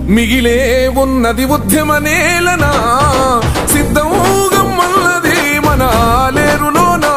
మిగిలే ఉన్నది ఉద్యమ నేలనా సిద్ధంగమ్మన్నది మన లేరులోనా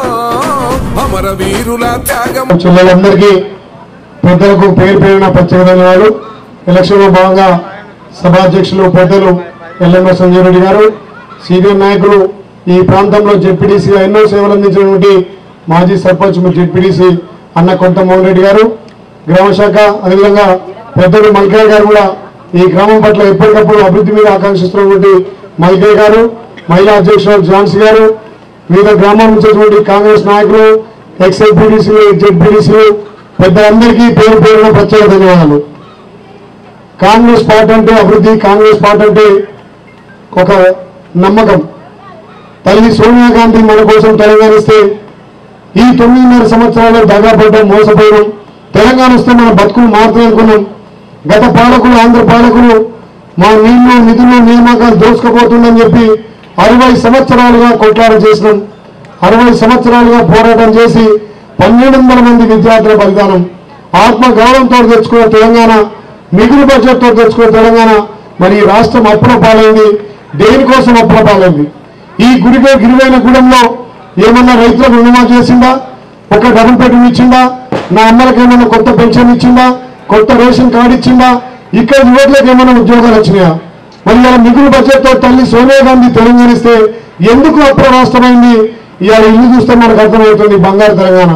అమరవీరుల త్యాగం చెల్లెలందరికీ పెద్దలకు పేరు పేరున ప్రత్యేక ధన్యవాదాలు ఎలక్షన్లో భాగంగా సభాధ్యక్షులు పెద్దలు ఎల్ఎంఎస్ సంజయ్ రెడ్డి గారు సీనియర్ నాయకులు ఈ ప్రాంతంలో జెడ్పీటీసీ ఎన్నో సేవలు అందించినటువంటి మాజీ సర్పంచ్ జెడ్పీటీసీ అన్న కొంత మోహన్ రెడ్డి గారు గ్రామ శాఖ అదేవిధంగా పెద్దలు మల్కయ్య గారు కూడా ఈ గ్రామం పట్ల ఎప్పటికప్పుడు అభివృద్ధి మీద ఆకాంక్షిస్తున్నటువంటి మల్కయ్య గారు మహిళా అధ్యక్షులు ఝాన్సీ గారు వివిధ గ్రామాల నుంచి వచ్చినటువంటి కాంగ్రెస్ నాయకులు ఎక్స్ఎల్పీడీసీలు జెడ్పీడీసీలు పెద్దలందరికీ పేరు పేరున ప్రత్యేక ధన్యవాదాలు కాంగ్రెస్ పార్టీ అంటే అభివృద్ధి కాంగ్రెస్ పార్టీ అంటే ఒక నమ్మకం తల్లి సోనియా గాంధీ మన కోసం తెలంగాణ ఇస్తే ఈ తొమ్మిదిన్నర సంవత్సరాలు దగాపడ్డం మోసపోవడం తెలంగాణ వస్తే మన బతుకులు మారుతాయి అనుకున్నాం గత పాలకులు ఆంధ్ర పాలకులు మా నీళ్లు నిధులు నియామకాలు దోచుకుపోతుందని చెప్పి అరవై సంవత్సరాలుగా కొట్లాట చేసినాం అరవై సంవత్సరాలుగా పోరాటం చేసి పన్నెండు వందల మంది విద్యార్థుల బలిదానం ఆత్మ గౌరవంతో తెచ్చుకున్న తెలంగాణ మిగులు బడ్జెట్తో తెచ్చుకున్న తెలంగాణ మరి ఈ రాష్ట్రం అప్పుల పాలైంది దేనికోసం అప్పుల పాలైంది ఈ గుడిగా గిరివైన గూడెంలో ఏమన్నా రైతులకు రుణమా చేసిందా ఒక డబుల్ బెడ్రూమ్ ఇచ్చిందా నా అమ్మలకు ఏమన్నా కొత్త పెన్షన్ ఇచ్చిందా కొత్త రేషన్ కార్డు ఇచ్చిందా ఇక్కడ యువకులకు ఏమైనా ఉద్యోగాలు వచ్చినాయా మరి ఇలా మిగులు బడ్జెట్తో తల్లి సోనియా గాంధీ తెలంగాణ ఇస్తే ఎందుకు అప్పుల రాష్ట్రమైంది ఇవాళ ఇల్లు చూస్తే మనకు అర్థమవుతుంది బంగారు తెలంగాణ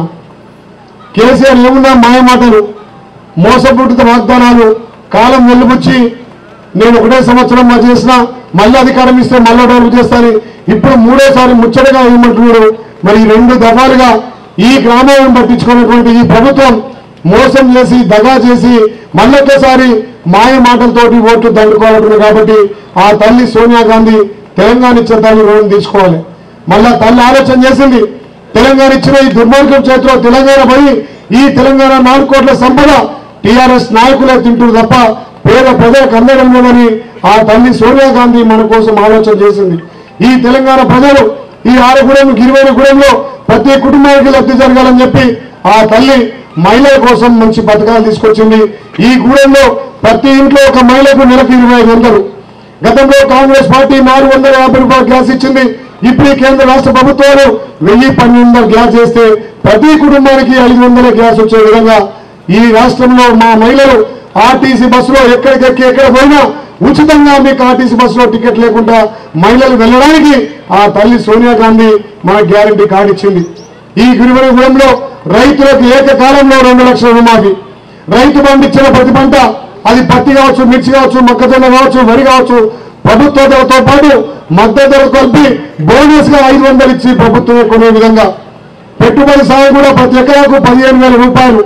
కేసీఆర్ ఏమున్నా మాయమాటలు మోసపూరిత వాగ్దానాలు కాలం వెలుబుచ్చి నేను ఒకటే సంవత్సరం మా చేసిన మళ్ళీ అధికారం ఇస్తే మళ్ళీ డెవలప్ చేస్తాను ఇప్పుడు మూడోసారి ముచ్చటగా ఏమంటున్నాడు మరి ఈ రెండు దఫాలుగా ఈ గ్రామాలను పట్టించుకున్నటువంటి ఈ ప్రభుత్వం మోసం చేసి దగా చేసి మళ్ళొక్కసారి మాయ మాటలతోటి ఓట్లు దండుకోవాలంటున్నారు కాబట్టి ఆ తల్లి సోనియా గాంధీ తెలంగాణ ఇచ్చిన తల్లి రుణం తీసుకోవాలి మళ్ళా తల్లి ఆలోచన చేసింది తెలంగాణ ఇచ్చిన ఈ దుర్మార్గం చేతిలో తెలంగాణ పోయి ఈ తెలంగాణ నాలుగు కోట్ల సంపద టీఆర్ఎస్ నాయకులే తింటారు తప్ప పేద ప్రజలకు అందడం లేదని ఆ తల్లి సోనియా గాంధీ మన కోసం ఆలోచన చేసింది ఈ తెలంగాణ ప్రజలు ఈ ఆరగూడెం గిరివైన గూడెంలో ప్రతి కుటుంబానికి లబ్ధి జరగాలని చెప్పి ఆ తల్లి మహిళల కోసం మంచి పథకాలు తీసుకొచ్చింది ఈ గూడెంలో ప్రతి ఇంట్లో ఒక మహిళకు నెలకు ఇరవై ఐదు వందలు గతంలో కాంగ్రెస్ పార్టీ నాలుగు వందల యాభై రూపాయలు గ్యాస్ ఇచ్చింది ఇప్పుడు ఈ కేంద్ర రాష్ట్ర ప్రభుత్వాలు వెయ్యి పన్నెండు వందల గ్యాస్ చేస్తే ప్రతి కుటుంబానికి ఐదు వందల గ్యాస్ వచ్చే విధంగా ఈ రాష్ట్రంలో మా మహిళలు ఆర్టీసీ బస్సులో ఎక్కడికెక్కి ఎక్కడ పోయినా ఉచితంగా మీకు ఆర్టీసీ బస్సులో టికెట్ లేకుండా మహిళలు వెళ్ళడానికి ఆ తల్లి సోనియా గాంధీ మన గ్యారంటీ కార్డు ఇచ్చింది ఈ గురివరగూడెంలో రైతులకు ఏకకాలంలో రెండు లక్షల రుణమాఫీ రైతు పండించిన ప్రతి పంట అది పత్తి కావచ్చు మిర్చి కావచ్చు మొక్కజొన్న కావచ్చు వరి కావచ్చు ప్రభుత్వ ధరతో పాటు మద్దతు ధర కలిపి బోనస్ గా ఐదు వందలు ఇచ్చి ప్రభుత్వమే కొనే విధంగా పెట్టుబడి సాయం కూడా ప్రతి ఎకరాకు పదిహేను వేల రూపాయలు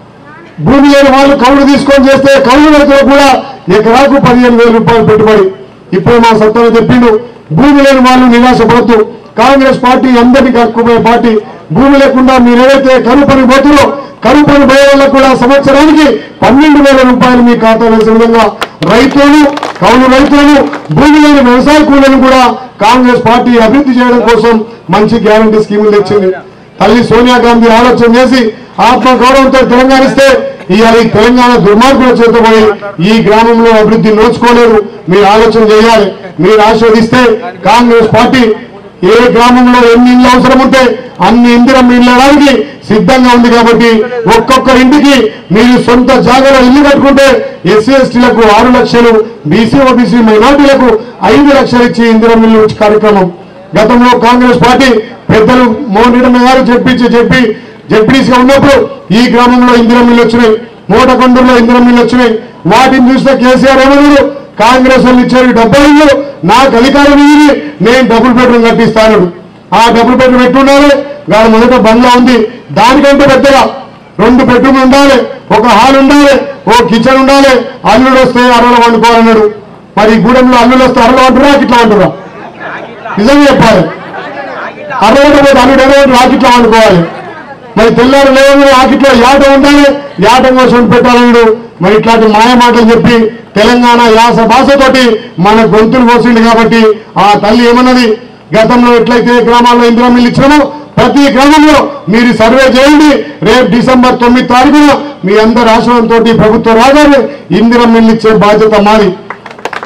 భూమి లేని వాళ్ళు కౌలు తీసుకొని చేస్తే కౌలు రైతులకు కూడా ఎకరాకు పదిహేను వేల రూపాయలు పెట్టుబడి ఇప్పుడు మా సత్తాలు చెప్పిండు భూమి లేని వాళ్ళు నిరాశపడద్దు కాంగ్రెస్ పార్టీ అందరినీ కక్కుపోయే పార్టీ భూమి లేకుండా మీరు ఏదైతే కరువు పని పోతుందో కరువు పని పోయే వాళ్ళకు కూడా సంవత్సరానికి పన్నెండు వేల రూపాయలు మీ ఖాతా వేసే విధంగా రైతులను కౌలు రైతులను భూమి లేని వ్యవసాయ కూలీలను కూడా కాంగ్రెస్ పార్టీ అభివృద్ధి చేయడం కోసం మంచి గ్యారంటీ స్కీములు తెచ్చింది తల్లి సోనియా గాంధీ ఆలోచన చేసి ఆత్మ గౌరవంతో తెలంగాణ ఇస్తే ఇవాళ ఈ తెలంగాణ దుర్మార్గుల చేతపోయి ఈ గ్రామంలో అభివృద్ధి నోచుకోలేదు మీరు ఆలోచన చేయాలి మీరు ఆశీర్వదిస్తే కాంగ్రెస్ పార్టీ ఏ గ్రామంలో ఎన్ని ఇళ్ళు అవసరం ఉంటే అన్ని ఇందిరం ఇళ్ళడానికి సిద్ధంగా ఉంది కాబట్టి ఒక్కొక్క ఇంటికి మీరు సొంత జాగాలో ఇల్లు కట్టుకుంటే ఎస్సీ ఎస్టీలకు ఆరు లక్షలు బీసీ ఓబీసీ మైనార్టీలకు ఐదు లక్షలు ఇచ్చి ఇందిరం ఇల్లు కార్యక్రమం గతంలో కాంగ్రెస్ పార్టీ పెద్దలు మోహన్ రెడ్డి గారు చెప్పించి చెప్పి జడ్పీసీగా ఉన్నప్పుడు ఈ గ్రామంలో ఇందిరం మిల్లు వచ్చినాయి మూటకొండూరులో ఇందిరం మిల్లు వచ్చినాయి వాటిని చూస్తే కేసీఆర్ ఏమన్నారు కాంగ్రెస్ వాళ్ళు ఇచ్చారు డబ్బులు ఇల్లు నాకు అధికారం ఇయ్యి నేను డబుల్ బెడ్రూమ్ కట్టిస్తాను ఆ డబుల్ బెడ్రూమ్ ఎట్టుండాలి దాని మొదట బంగ్లా ఉంది దానికంటే పెద్దగా రెండు బెడ్రూమ్ ఉండాలి ఒక హాల్ ఉండాలి ఓ కిచెన్ ఉండాలి అల్లుడు వస్తే అరవలో వండుకోవాలన్నాడు మరి ఈ గూడెంలో అల్లుడు వస్తే అరవలో అంటురా ఇట్లా అంటురా నిజంగా చెప్పాలి అరవై పోతే అల్లుడు ఏదో రాకిట్లో వండుకోవాలి మరి తెల్లారు లేవు రాకిట్లో యాట ఉండాలి యాట కోసం పెట్టాలన్నాడు మరి ఇట్లాంటి మాయ మాటలు చెప్పి తెలంగాణ యాస భాషతోటి మన గొంతులు పోసింది కాబట్టి ఆ తల్లి ఏమన్నది గతంలో ఎట్లయితే గ్రామాల్లో ఇందిరా మిల్లు ఇచ్చినామో ప్రతి గ్రామంలో మీరు సర్వే చేయండి రేపు డిసెంబర్ తొమ్మిది తారీఖున మీ అందరి ఆశ్రమంతో ప్రభుత్వం రాగానే ఇందిరా మిల్లు ఇచ్చే బాధ్యత మాది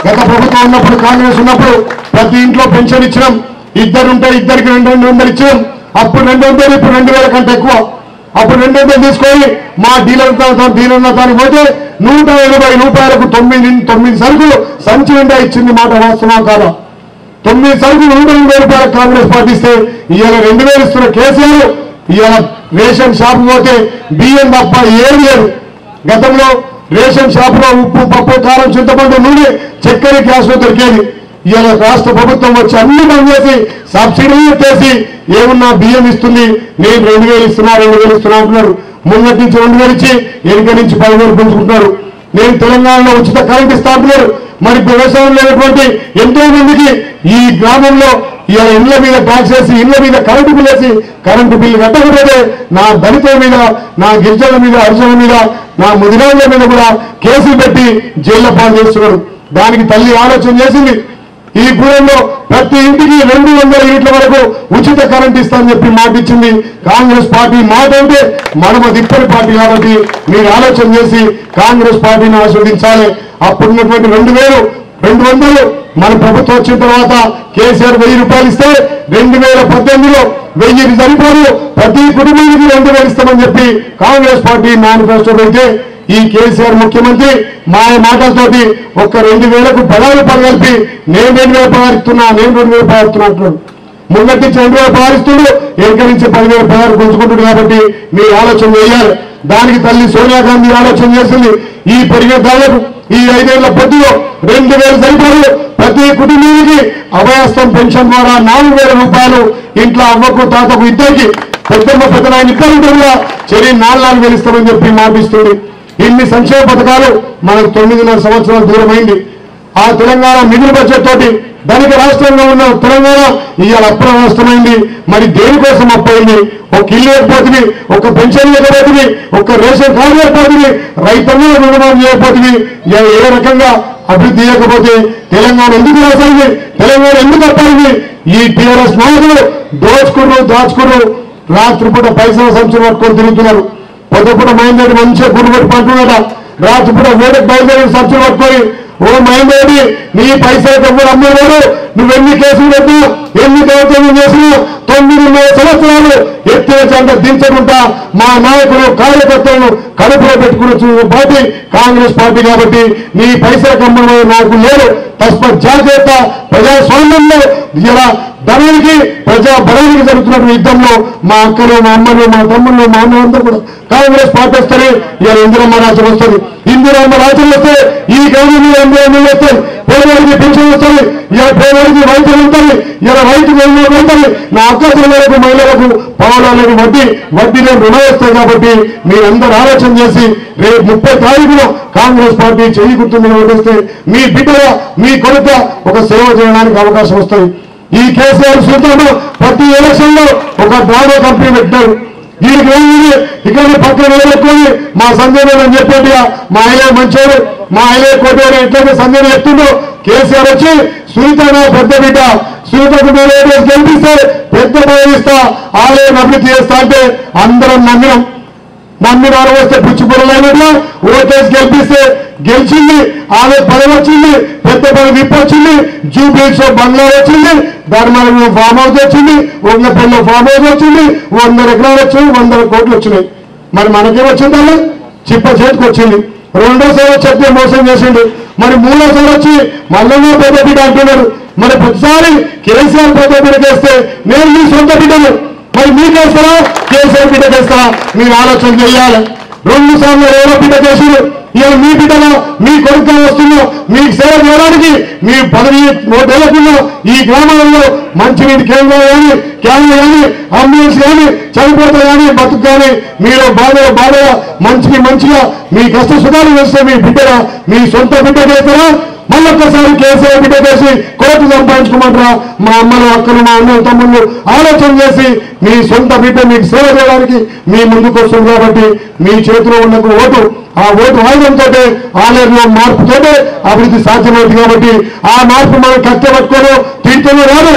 గత ప్రభుత్వం ఉన్నప్పుడు కాంగ్రెస్ ఉన్నప్పుడు ప్రతి ఇంట్లో పెన్షన్ ఇచ్చినాం ఇద్దరుంటే ఇద్దరికి రెండు రెండు వందలు ఇచ్చినాం అప్పుడు రెండు వందలు ఇప్పుడు రెండు వేల కంటే ఎక్కువ అప్పుడు రెండు వందలు తీసుకొని మా డీలర్ డీలర్ దానికి పోతే నూట ఎనభై రూపాయలకు తొమ్మిది తొమ్మిది సరుకులు సంచి నిండా ఇచ్చింది మాట వాస్తవం కాదా తొమ్మిది సరుకులు నూట ఎనభై రూపాయలు కాంగ్రెస్ పార్టీ ఇస్తే ఇవాళ రెండు వేలు ఇస్తున్న కేసీఆర్ ఇవాళ రేషన్ షాప్ పోతే బియ్యం తప్ప ఏం లేదు గతంలో రేషన్ షాప్ లో ఉప్పు పప్పు కారం చింతపండు నూనె చక్కెర గ్యాస్ దొరికేది ఇవాళ రాష్ట్ర ప్రభుత్వం వచ్చి అన్ని బంద్ చేసి సబ్సిడీ ఎత్తేసి ఏమున్నా బియ్యం ఇస్తుంది నేను రెండు వేలు ఇస్తున్నా రెండు వేలు ఇస్తున్నా అంటున్నారు ముంగటి నుంచి రెండు వేలు ఇచ్చి వెనుక నుంచి పదివేలు పెంచుకుంటున్నారు నేను తెలంగాణలో ఉచిత కరెంట్ ఇస్తా అంటున్నారు మరి వ్యవసాయం లేనటువంటి ఎంతో మందికి ఈ గ్రామంలో ఇలా ఇళ్ల మీద ట్యాక్స్ వేసి ఇళ్ల మీద కరెంటు బిల్ వేసి కరెంటు బిల్లు కట్టకపోతే నా దళితుల మీద నా గిరిజనుల మీద హర్షుల మీద నా ముదిరాళ్ళ మీద కూడా కేసులు పెట్టి జైల్లో పాలు చేస్తున్నారు దానికి తల్లి ఆలోచన చేసింది ఈ గూడెంలో ప్రతి ఇంటికి రెండు వందల యూనిట్ల వరకు ఉచిత కరెంట్ ఇస్తామని చెప్పి మాట ఇచ్చింది కాంగ్రెస్ పార్టీ మాట అంటే మడమ దిప్పని పార్టీ కాబట్టి మీరు ఆలోచన చేసి కాంగ్రెస్ పార్టీని ఆస్వాదించాలి అప్పుడున్నటువంటి రెండు వేలు రెండు వందలు మన ప్రభుత్వం వచ్చిన తర్వాత కేసీఆర్ వెయ్యి రూపాయలు ఇస్తే రెండు వేల పద్దెనిమిదిలో వెయ్యి సరిపోదు ప్రతి కుటుంబానికి రెండు వేలు ఇస్తామని చెప్పి కాంగ్రెస్ పార్టీ మేనిఫెస్టో పెడితే ఈ కేసీఆర్ ముఖ్యమంత్రి మాయ మాటలతోటి ఒక్క రెండు వేలకు పదహారు రూపాయలు కలిపి నేను రెండు వేలు పారిస్తున్నా నేను రెండు వేలు పారుతున్నా అంటున్నాడు ముంగటి నుంచి రెండు వేలు పారిస్తుడు వెనుక నుంచి పదివేలు పదహారు గుంజుకుంటుడు కాబట్టి మీరు ఆలోచన చేయాలి దానికి తల్లి సోనియా గాంధీ ఆలోచన చేసింది ఈ పెరిగే ధరలకు ఈ ఐదేళ్ల పొద్దులో రెండు వేలు సరిపోదు ప్రతి కుటుంబానికి అభయస్థం పెన్షన్ ద్వారా నాలుగు వేల రూపాయలు ఇంట్లో అవ్వకు తాతకు ఇద్దరికి పెద్దమ్మ పెద్ద నాయన ఇద్దరు కూడా చెరి నాలుగు నాలుగు వేలు ఇస్తామని చెప్పి మాటిస్తుంది ఇన్ని సంక్షేమ పథకాలు మనకు తొమ్మిదిన్నర సంవత్సరాలు దూరమైంది ఆ తెలంగాణ మిగులు బడ్జెట్ తోటి ధనిక రాష్ట్రంగా ఉన్న తెలంగాణ ఇవాళ అప్రమస్తమైంది మరి దేనికోసం అప్పయింది ఒక ఇల్లు లేకపోతుంది ఒక పెన్షన్ లేకపోతుంది ఒక రేషన్ కార్డు లేకపోతుంది రైతన్నుల రుణమాఫీ చేయకపోతుంది ఏ- ఏ రకంగా అభివృద్ధి చేయకపోతే తెలంగాణ ఎందుకు రాసింది తెలంగాణ ఎందుకు అప్పాయింది ఈ టీఆర్ఎస్ నాయకులు దోచుకురు దాచుకురు రాత్రిపూట పైసల సంచులు పట్టుకొని తిరుగుతున్నారు పొద్దుపూట మహేంద్రెడ్డి మంచిగా గురుబెట్టి పంటున్నాడ రాత్రిపూట వేడకు బయలుదేరి సంచులు పట్టుకొని ఓ మహేంద్రెడ్డి నీ పైసలు ఎవరు అమ్మేవాడు నువ్వెన్ని కేసులు పెట్టినా ఎన్ని దౌర్జన్యం చేసినా తొమ్మిదిన్నర సంవత్సరాలు ఎత్తిన చెంత దించకుండా మా నాయకులు కార్యకర్తలను కడుపులో పెట్టుకుని పార్టీ కాంగ్రెస్ పార్టీ కాబట్టి నీ పైసల కమ్మలో నాకు లేదు తస్మత్ జాగ్రత్త ప్రజాస్వామ్యంలో ఇలా ధనానికి ప్రజా బలానికి జరుగుతున్న యుద్ధంలో మా అక్కలు మా అమ్మలు మా తమ్ముళ్ళు మా అన్నలందరూ కూడా కాంగ్రెస్ పార్టీ వస్తుంది ఇలా ఇందిరమ్మ రాజ్యం వస్తుంది ఇందిరమ్మ రాజ్యం వస్తే ఈ గ్రామంలో ఇందిరమ్మ వస్తుంది పేదవాడికి పెన్షన్ వస్తుంది ఇలా పేదవాడికి రైతులు ఉంటుంది ఇలా రైతు వేలు ఉంటుంది నా అక్క చెల్లెలకు మహిళలకు పౌరాలకు వడ్డీ వడ్డీలో రుణం వస్తాయి కాబట్టి మీరందరూ ఆలోచన చేసి రేపు ముప్పై తారీఖున కాంగ్రెస్ పార్టీ చెయ్యి గుర్తు మీద ఓటేస్తే మీ బిడ్డ మీ కొడుక ఒక సేవ చేయడానికి అవకాశం వస్తుంది ఈ కేసీఆర్ సూత్రంలో ప్రతి ఎలక్షన్ లో ఒక డ్రామా కంపెనీ పెట్టారు దీనికి ఏమిటి ఇక్కడ పక్కన నిలబెట్టుకొని మా సంజయ్ అని చెప్పేట్టుగా మా ఆయన మంచోడు మా ఆయన కోటేరు ఎట్లయితే సంజయ్ చెప్తుండో కేసీఆర్ వచ్చి సునీత నా పెద్ద బిడ్డ సునీతకు మీరు ఓటేసి గెలిపిస్తే పెద్ద పదవి ఇస్తా ఆలయం అభివృద్ధి చేస్తా అంటే అందరం నమ్మినాం నమ్మి వారు వస్తే పిచ్చి పొరలైనట్లు ఓటేసి గెలిపిస్తే గెలిచింది ఆమె పదవి వచ్చింది పెద్ద పదవి విప్పు వచ్చింది జూబ్లీస్ బంగ్లా వచ్చింది ధర్మాలలో ఫామ్ హౌస్ వచ్చింది వంగపల్లిలో ఫామ్ హౌస్ వచ్చింది వందల ఎకరాలు వచ్చింది వందల కోట్లు వచ్చినాయి మరి మనకేం వచ్చిందల్లా చిప్ప చేతికి వచ్చింది రెండోసారి చెప్తే మోసం చేసిండు మరి మూడోసారి వచ్చి మళ్ళీ పెద్ద బిడ్డ అంటున్నాడు మరి ప్రతిసారి కేసీఆర్ పెద్ద బిడ్డకేస్తే నేను మీ సొంత బిడ్డను మరి మీకేస్తారా కేసీఆర్ బిడ్డ చేస్తారా మీరు ఆలోచన చేయాలి రెండు సార్లు ఎవరో బిడ్డ చేసారు ఇవాళ మీ బిడ్డలో మీ కొడుకు వస్తుందో మీకు సేవ చేయడానికి మీ పదవి ఓటేలకున్నా ఈ గ్రామాలలో మంచినీటి కేంద్రాలు కానీ క్యాన్లు కానీ అంబులెన్స్ కానీ చనిపోతే కానీ బతుకు కానీ మీరు బాగా బాగా మంచికి మంచిగా మీ కష్ట సుఖాలు వేస్తే మీ బిడ్డగా మీ సొంత బిడ్డ చేస్తారా మళ్ళొక్కసారి కేసీఆర్ బిడ్డ చేసి కోర్టు సంపాదించుకోమంటారా మా అమ్మలు అక్కలు మా అన్నలు తమ్ముళ్ళు ఆలోచన చేసి మీ సొంత బిడ్డ మీకు సేవ చేయడానికి మీ ముందుకు వస్తుంది కాబట్టి మీ చేతిలో ఉన్న ఓటు ఆ ఓటు ఆయుధంతో ఆలయంలో మార్పుతోటే అభివృద్ధి సాధ్యమవుతుంది కాబట్టి ఆ మార్పు మనం కష్టపట్టుకోను తింటూనే రాదు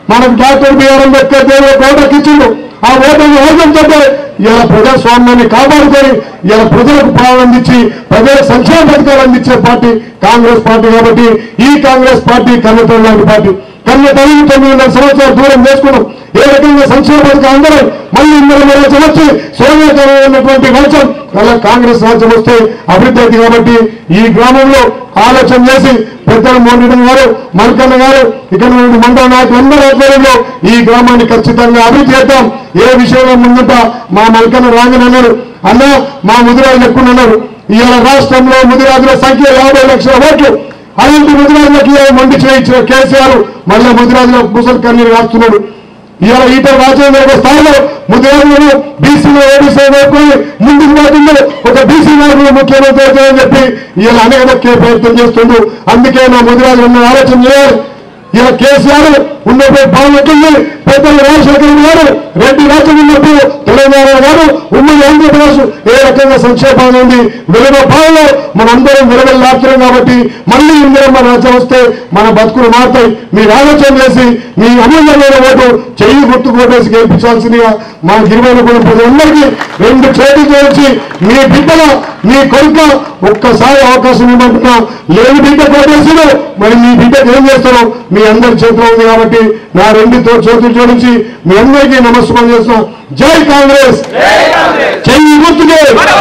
మనకు డాక్టర్ బిఆర్ అంబేద్కర్ దేవుడు ఓటకు ఇచ్చిండు ఆ ఓటర్ని ఓటంతో ఇలా ప్రజాస్వామ్యాన్ని కాపాడుకొని ఇలా ప్రజలకు పాలన అందించి ప్రజలకు సంక్షేమ పథకాలు అందించే పార్టీ కాంగ్రెస్ పార్టీ కాబట్టి ఈ కాంగ్రెస్ పార్టీ కన్నతల్లి లాంటి పార్టీ కన్న తల్లి తొమ్మిదిన్నర సంవత్సరాలు దూరం చేసుకున్నాం ఏ రకంగా సంక్షేమ పథకాలు అందరూ మళ్ళీ ఇందులో రాజ్యం వచ్చి సోనియా ఉన్నటువంటి రాజ్యం అలా కాంగ్రెస్ రాజ్యం వస్తే అభివృద్ధి అవుతుంది కాబట్టి ఈ గ్రామంలో ఆలోచన చేసి పెద్దలు మోండడం గారు మల్కన్న గారు ఇక్కడ ఉన్న మండల నాయకులందరూ ఆధ్వర్యంలో ఈ గ్రామాన్ని ఖచ్చితంగా అభివృద్ధి చేద్దాం ఏ విషయంలో ముందుట మా మల్కన్న రాజన్ అన్నారు అన్న మా ముదిరాజు ఎక్కువ అన్నారు ఇవాళ రాష్ట్రంలో ముదిరాజుల సంఖ్య యాభై లక్షల ఓట్లు అలాంటి ముదిరాజులకి మండి చేయించిన కేసీఆర్ మళ్ళీ ముదిరాజుల ముసలి కన్నీరు రాస్తున్నాడు ఇవాళ ఈట రాజేంద్ర ఒక స్థాయిలో ముదిరాజులను బీసీలో ఓబీసీ వేసుకొని ముందుకు పోతుంది ఒక బీసీ నాయకులు ముఖ్యమంత్రి అవుతారని చెప్పి ఇవాళ అనేక ప్రయత్నం చేస్తుండు అందుకే నా ముదిరాజు ఉన్న ఆలోచన చేయాలి ఇలా కేసీఆర్ ఉన్నప్పుడు బాగుంటుంది పెద్దలు రాజశేఖర గారు రెడ్డి రాజ్యం ఉన్నప్పుడు తెలంగాణ గారు ఉమ్మడి ఆంధ్రప్రదేశ్ ఏ రకంగా సంక్షేమం ఉంది వెలుగు పాలనలో మనందరం వెలుగులు లాపుతున్నాం కాబట్టి మళ్ళీ ఇందిరమ్మ రాజ్యం వస్తే మన బతుకులు మారుతాయి మీరు ఆలోచన చేసి మీ అమూల్యమైన ఓటు చెయ్యి గుర్తు కొట్టేసి గెలిపించాల్సిందిగా మా గిరిమైన కూడా ప్రజలందరికీ రెండు చేతులు చేసి మీ బిడ్డల మీ కొడుక ఒక్కసారి అవకాశం ఇవ్వమంటున్నా లేని బిడ్డ కొట్టేసిరు మరి మీ బిడ్డకు ఏం చేస్తారో మీ అందరి చేతిలో ఉంది కాబట్టి నా రెండు తో- చేతులు జోడించి మీ అందరికీ నమస్కారం చేస్తున్నా జై కాంగ్రెస్ చెయ్యి గుర్తుకే